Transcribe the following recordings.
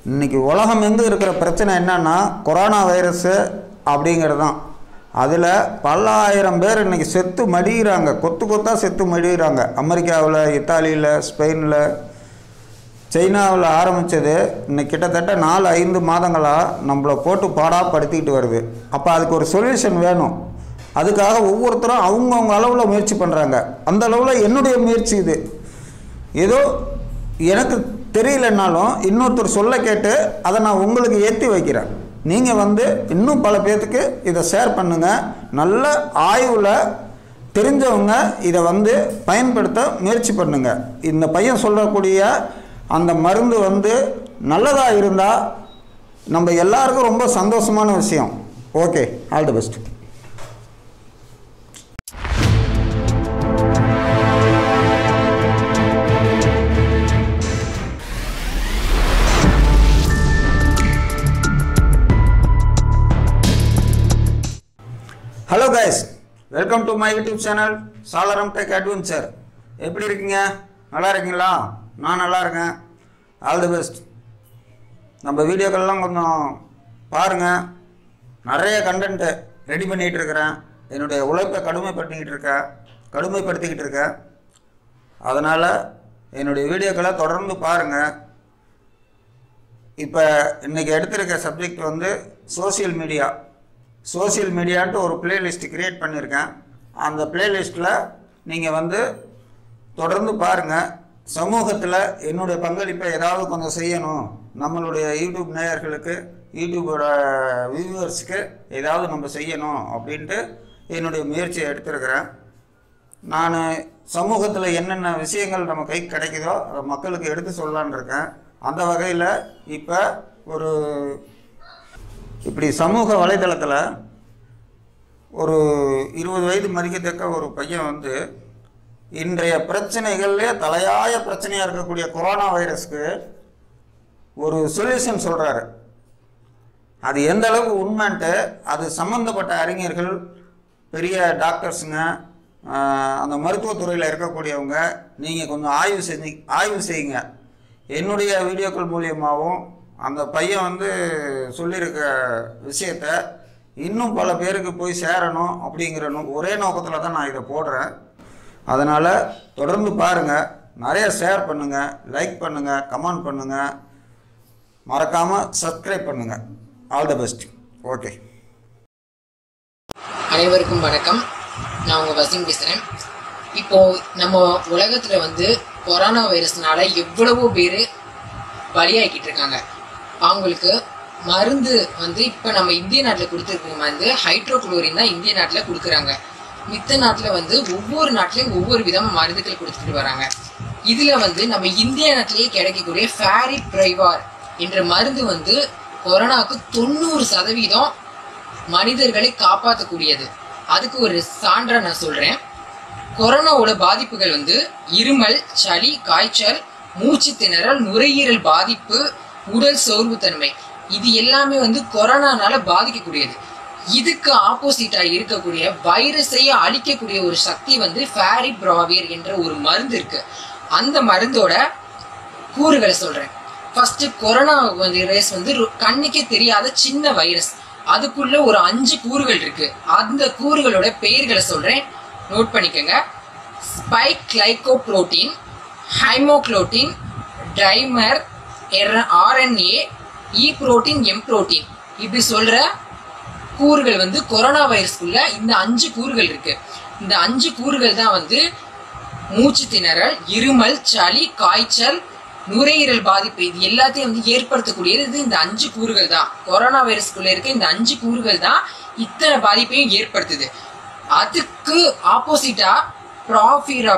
இன்னைக்கு உலகம் எங்கே இருக்கிற பிரச்சனை என்னன்னா கொரோனா வைரஸு அப்படிங்கிறது தான் அதில் பல்லாயிரம் பேர் இன்னைக்கு செத்து மடிகிறாங்க கொத்து கொத்தாக செத்து மடிகிறாங்க அமெரிக்காவில் இத்தாலியில் ஸ்பெயினில் சைனாவில் ஆரம்பித்தது இன்னைக்கு கிட்டத்தட்ட நாலு ஐந்து மாதங்களாக நம்மளை போட்டு பாடாப்படுத்திக்கிட்டு வருது அப்போ அதுக்கு ஒரு சொல்யூஷன் வேணும் அதுக்காக ஒவ்வொருத்தரும் அவங்கவுங்க அளவில் முயற்சி பண்ணுறாங்க அந்த அளவில் என்னுடைய முயற்சி இது ஏதோ எனக்கு தெரியலனாலும் இன்னொருத்தர் சொல்ல கேட்டு அதை நான் உங்களுக்கு ஏற்றி வைக்கிறேன் நீங்கள் வந்து இன்னும் பல பேர்த்துக்கு இதை ஷேர் பண்ணுங்கள் நல்ல ஆய்வில் தெரிஞ்சவங்க இதை வந்து பயன்படுத்த முயற்சி பண்ணுங்க இந்த பையன் சொல்லக்கூடிய அந்த மருந்து வந்து நல்லதாக இருந்தால் நம்ம எல்லாருக்கும் ரொம்ப சந்தோஷமான விஷயம் okay all the best hello guys welcome to my YouTube channel சாலரம் டெக் அட்வென்ச்சர் எப்படி இருக்கீங்க நல்லா இருக்கீங்களா நான் நல்லா இருக்கேன் ஆல் தி பெஸ்ட் நம்ம வீடியோக்கள்லாம் கொஞ்சம் பாருங்கள் நிறைய கண்டென்ட்டு ரெடி பண்ணிகிட்டு இருக்கிறேன் என்னுடைய உழைப்பை கடுமைப்படுத்திக்கிட்டு இருக்கேன் கடுமைப்படுத்திக்கிட்டு இருக்கேன் அதனால் என்னுடைய வீடியோக்களை தொடர்ந்து பாருங்கள் இப்போ இன்றைக்கி எடுத்திருக்க சப்ஜெக்ட் வந்து சோஷியல் மீடியா சோஷியல் மீடியான்ட்டு ஒரு பிளேலிஸ்ட் கிரியேட் பண்ணியிருக்கேன் அந்த பிளேலிஸ்ட்டில் நீங்கள் வந்து தொடர்ந்து பாருங்கள் சமூகத்தில் என்னுடைய பங்களிப்பை ஏதாவது கொஞ்சம் செய்யணும் நம்மளுடைய யூடியூப் நேயர்களுக்கு யூடியூபோட வியூவர்ஸுக்கு ஏதாவது நம்ம செய்யணும் அப்படின்ட்டு என்னுடைய முயற்சியை எடுத்திருக்கிறேன் நான் சமூகத்தில் என்னென்ன விஷயங்கள் நம்ம கைக்கு கிடைக்குதோ அதை மக்களுக்கு எடுத்து சொல்லலான்னு இருக்கேன் அந்த வகையில் இப்போ ஒரு இப்படி சமூக வலைதளத்தில் ஒரு இருபது வயது மதிக்கத்தக்க ஒரு பையன் வந்து இன்றைய பிரச்சனைகள்லே தலையாய பிரச்சனையாக இருக்கக்கூடிய கொரோனா வைரஸ்க்கு ஒரு சொல்யூஷன் சொல்கிறாரு அது எந்த அளவுக்கு உண்மைன்ட்டு அது சம்மந்தப்பட்ட அறிஞர்கள் பெரிய டாக்டர்ஸுங்க ஆஹ், அந்த மருத்துவத்துறையில் இருக்கக்கூடியவங்க நீங்கள் கொஞ்சம் ஆய்வு செஞ்சு ஆய்வு செய்யுங்க என்னுடைய வீடியோக்கள் மூலியமாகவும் அந்த பையன் வந்து சொல்லியிருக்க விஷயத்த இன்னும் பல பேருக்கு போய் சேரணும் அப்படிங்கிற நோ ஒரே நோக்கத்தில் தான் நான் இதை போடுறேன் அதனால் தொடர்ந்து பாருங்கள் நிறைய ஷேர் பண்ணுங்கள் லைக் பண்ணுங்கள் கமெண்ட் பண்ணுங்கள் மறக்காமல் சப்ஸ்கிரைப் பண்ணுங்கள் ஆல் த பெஸ்ட் ஓகே அனைவருக்கும் வணக்கம் நான் உங்கள் வசீம் பேசுகிறேன் இப்போ நம்ம உலகத்தில் வந்து கொரோனா வைரஸ்னால எவ்வளவோ பேர் பலியாகிக்கிட்டு இருக்காங்க அவங்களுக்கு மருந்து வந்து இப்போ நம்ம இந்திய நாட்டில் கொடுத்துருக்க வந்து ஹைட்ரோக்ளோரின் தான் இந்திய நாட்டில் கொடுக்குறாங்க மித்த நாட்டில் வந்து ஒவ்வொரு நாட்டிலையும் ஒவ்வொரு விதமாக மருந்துகள் கொடுத்துட்டு வராங்க இதில் வந்து நம்ம இந்திய நாட்டிலேயே கிடைக்கக்கூடிய ஃபேரி பிரைவார் என்ற மருந்து வந்து கொரோனாவுக்கு தொண்ணூறு சதவீதம் மனிதர்களை காப்பாற்றக்கூடியது அதுக்கு ஒரு சான்றா நான் சொல்றேன் கொரோனாவோட பாதிப்புகள் வந்து இருமல் சளி காய்ச்சல் மூச்சு திணறல் நுரையீரல் பாதிப்பு உடல் சோர்வுத்தன்மை இது எல்லாமே வந்து கொரோனானால பாதிக்கக்கூடியது இதுக்கு ஆப்போசிட்டா இருக்கக்கூடிய வைரஸையே அழிக்கக்கூடிய ஒரு சக்தி வந்து ஃபேரி பிராவியர் என்ற ஒரு மருந்து இருக்கு அந்த மருந்தோட கூறுகளை சொல்றேன் ஃபர்ஸ்ட் கொரோனா வைரஸ் வந்து ரொ- கண்ணுக்கே தெரியாத சின்ன வைரஸ் அதுக்குள்ள ஒரு அஞ்சு கூறுகள் இருக்கு அந்த கூறுகளோட பெயர்களை சொல்றேன் நோட் பண்ணிக்கோங்க spike glycoprotein haemagglutinin dimer RNA E protein M protein இப்படி சொல்ற கூறுகள் வந்து கொரோனா வைரஸ்க்குள்ள இந்த அஞ்சு கூறுகள் இருக்கு இந்த அஞ்சு கூறுகள் தான் வந்து மூச்சு திணறல் இருமல் சளி காய்ச்சல் நுரையீரல் பாதிப்பு இது எல்லாத்தையும் வந்து ஏற்படுத்தக்கூடியது இந்த அஞ்சு கூறுகள் தான் கொரோனா வைரஸ்குள்ள இருக்க இந்த அஞ்சு கூறுகள் தான் இத்தனை பாதிப்பையும் ஏற்படுத்துது அதுக்கு ஆப்போசிட்டா ப்ராஃபிரா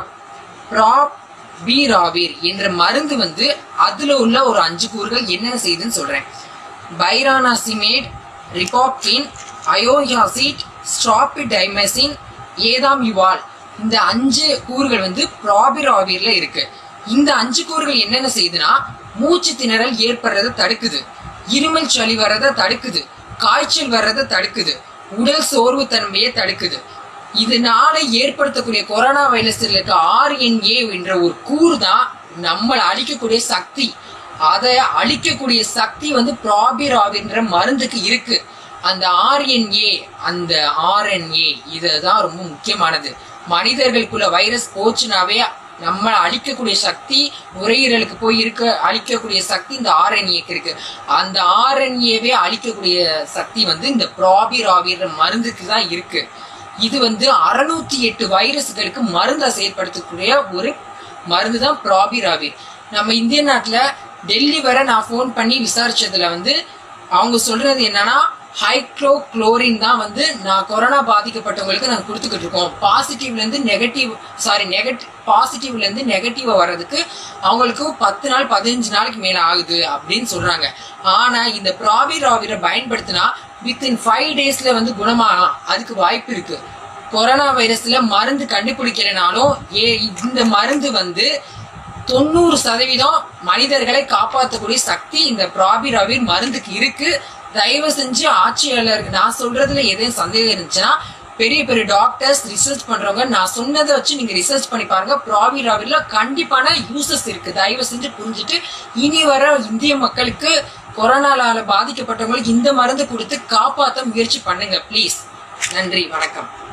ப்ராபிராவிர் என்ற மருந்து வந்து அதுல உள்ள ஒரு அஞ்சு கூறுகள் என்னென்ன செய்யுதுன்னு சொல்றேன் பைரானாசிமேட் ரிபாப்டின் அயோயாசிட் ஸ்ட்ராபிடைமசின் ஏதாம் யுவால் இந்த அஞ்சு கூறுகள் வந்து ப்ராபிராவிர்ல இருக்கு இந்த அஞ்சு கூறுகள் என்னென்ன செய்யுதுன்னா மூச்சு திணறல் ஏற்படுறதை தடுக்குது இருமல் சளி வர்றதை தடுக்குது காய்ச்சல் வர்றதை தடுக்குது உடல் சோர்வு தன்மையை தடுக்குது இதனால ஏற்படுத்தக்கூடிய கொரோனா வைரஸ்ல இருக்க ஆர்என்ஏ என்ற ஒரு கூறு தான் நம்மளை அழிக்கக்கூடிய சக்தி அதை அழிக்கக்கூடிய சக்தி வந்து ப்ராபிராவின்ற மருந்துக்கு இருக்கு அந்த ஆர்என்ஏ அந்த ஆர்என்ஏ இதுதான் ரொம்ப முக்கியமானது மனிதர்களுக்குள்ள வைரஸ் போச்சுனாவே நம்ம அழிக்கக்கூடிய சக்தி நுரையீரலுக்கு போய் இருக்க அழிக்கக்கூடிய சக்தி இந்த ஆர்என்ஏக்கு இருக்கு அந்த ஆர்என்ஏவே அழிக்கக்கூடிய சக்தி வந்து இந்த ப்ராபிராவின்ற மருந்துக்கு தான் இருக்கு இது வந்து அறுநூத்தி எட்டு வைரஸ்களுக்கு மருந்தை செயற்படுத்தக்கூடிய ஒரு மருந்து தான் ப்ராபிராவிர் நம்ம இந்திய நாட்டுல டெல்லி வரை நான் ஃபோன் பண்ணி விசாரிச்சதுல வந்து அவங்க சொல்றது என்னன்னா ஹைக்ளோக்ளோரின் தான் வந்து நான் கொரோனா பாதிக்கப்பட்டவங்களுக்கு நாங்கள் கொடுத்துக்கிட்டு இருக்கோம் பாசிட்டிவ்ல இருந்து நெகட்டிவ் சாரி நெகட்டிவ் பாசிட்டிவ்ல இருந்து நெகட்டிவ் வர்றதுக்கு அவங்களுக்கு பத்து நாள் பதினஞ்சு நாளைக்கு மேல ஆகுது அப்படின்னு சொல்றாங்க ஆனா இந்த ப்ராவிராவிரை பயன்படுத்தினா வித்தின் ஃபைவ் டேஸ்ல வந்து குணமாகலாம் அதுக்கு வாய்ப்பு இருக்கு கொரோனா வைரஸ்ல மருந்து கண்டுபிடிக்கலைனாலும் ஏ இந்த மருந்து வந்து தொண்ணூறு சதவீதம் மனிதர்களை காப்பாற்றக்கூடிய சக்தி இந்த ப்ராபிராவிர் மருந்துக்கு இருக்கு தயவு செஞ்சு ஆட்சியாளருக்கு நான் சொல்றதுல எதையும் சந்தேகம் இருந்துச்சுன்னா பெரிய பெரிய டாக்டர்ஸ் ரிசர்ச் பண்றவங்க நான் சொன்னதை வச்சு நீங்க ரிசர்ச் பண்ணி பாருங்க ப்ராபிராவிர்ல கண்டிப்பான யூசஸ் இருக்கு தயவு செஞ்சு புரிஞ்சுட்டு இனி வர இந்திய மக்களுக்கு கொரோனால பாதிக்கப்பட்டவங்களுக்கு இந்த மருந்து கொடுத்து காப்பாற்ற முயற்சி பண்ணுங்க ப்ளீஸ் நன்றி வணக்கம்